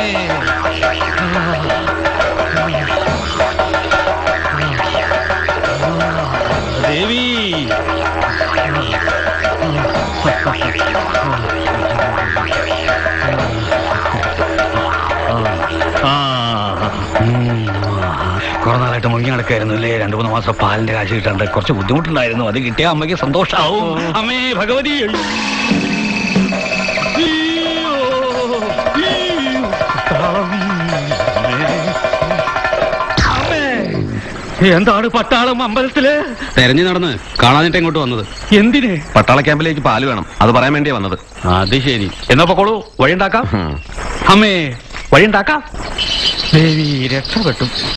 ദേവി കുറെ നാളായിട്ട് മുങ്ങി നടക്കായിരുന്നു അല്ലേ രണ്ടു മൂന്ന് മാസം പാലിന്റെ കാശ് കിട്ടാണ്ട് കുറച്ച് ബുദ്ധിമുട്ടുണ്ടായിരുന്നു അത് കിട്ടിയ അമ്മയ്ക്ക് സന്തോഷാവും അമ്മേ ഭഗവതി എന്താണ് പട്ടാളം അമ്പലത്തില് തെരഞ്ഞു നടന്ന് കാണാനിട്ട് ഇങ്ങോട്ട് വന്നത് എന്തിന് പട്ടാള ക്യാമ്പിലേക്ക് പാല് വേണം അത് പറയാൻ വേണ്ടിയാ വന്നത് അത് ശരി എന്നാ പൊക്കോളൂ വഴി ഉണ്ടാക്കാം അമ്മേ വഴി ഉണ്ടാക്കാം ദേവി രക്ഷപ്പെട്ടു